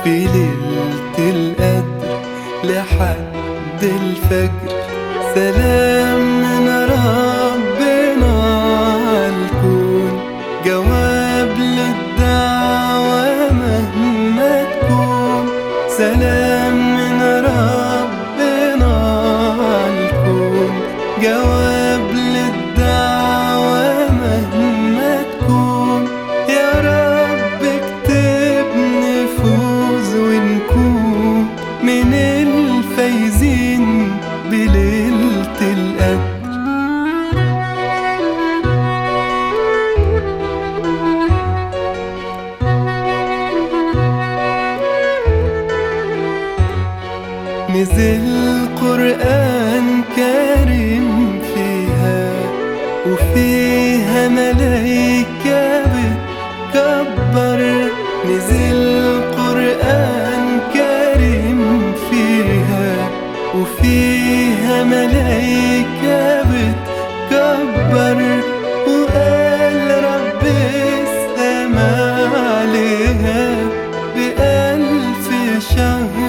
في ليلة القدر لحد الفجر سلام من ربنا عالكون جواب للدعوة مهما تكون سلام من ربنا عالكون جواب للدعوة مهما تكون يا رب اكتب نفوز ونكون من الفايزين بليلة القدر نزل قرآن كريم فيها وفيها ملايكة بتكبر نزل قرآن كريم فيها وفيها ملايكة بتكبر وقال رب السما عليها بألف شهر